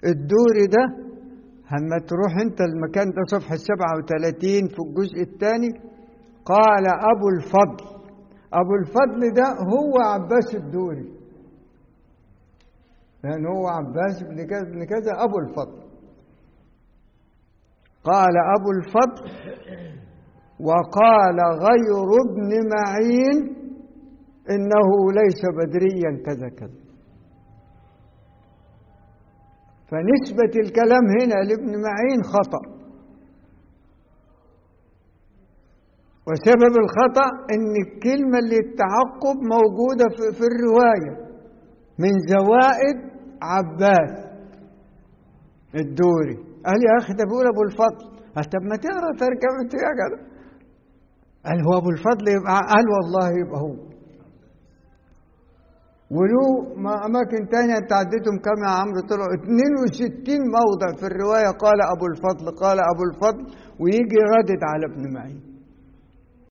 الدوري ده لما تروح انت المكان ده صفحة 37 في الجزء الثاني قال أبو الفضل أبو الفضل ده هو عباس الدوري لأن هو عباس بن كذا بن كذا أبو الفضل قال أبو الفضل وقال غير ابن معين إنه ليس بدريا كذا كذا فنسبة الكلام هنا لابن معين خطأ وسبب الخطأ ان الكلمة اللي التعقب موجودة في, في الرواية من زوائد عباس الدوري قال يا اخي ده بيقول ابو الفضل قال طب ما تقرا ترجمة يا جدع قال هو ابو الفضل يبقى قال والله يبقى هو وله اماكن تانية انت عديتهم كم يا عمرو طلعوا 62 موضع في الرواية قال ابو الفضل قال ابو الفضل ويجي ردد على ابن معين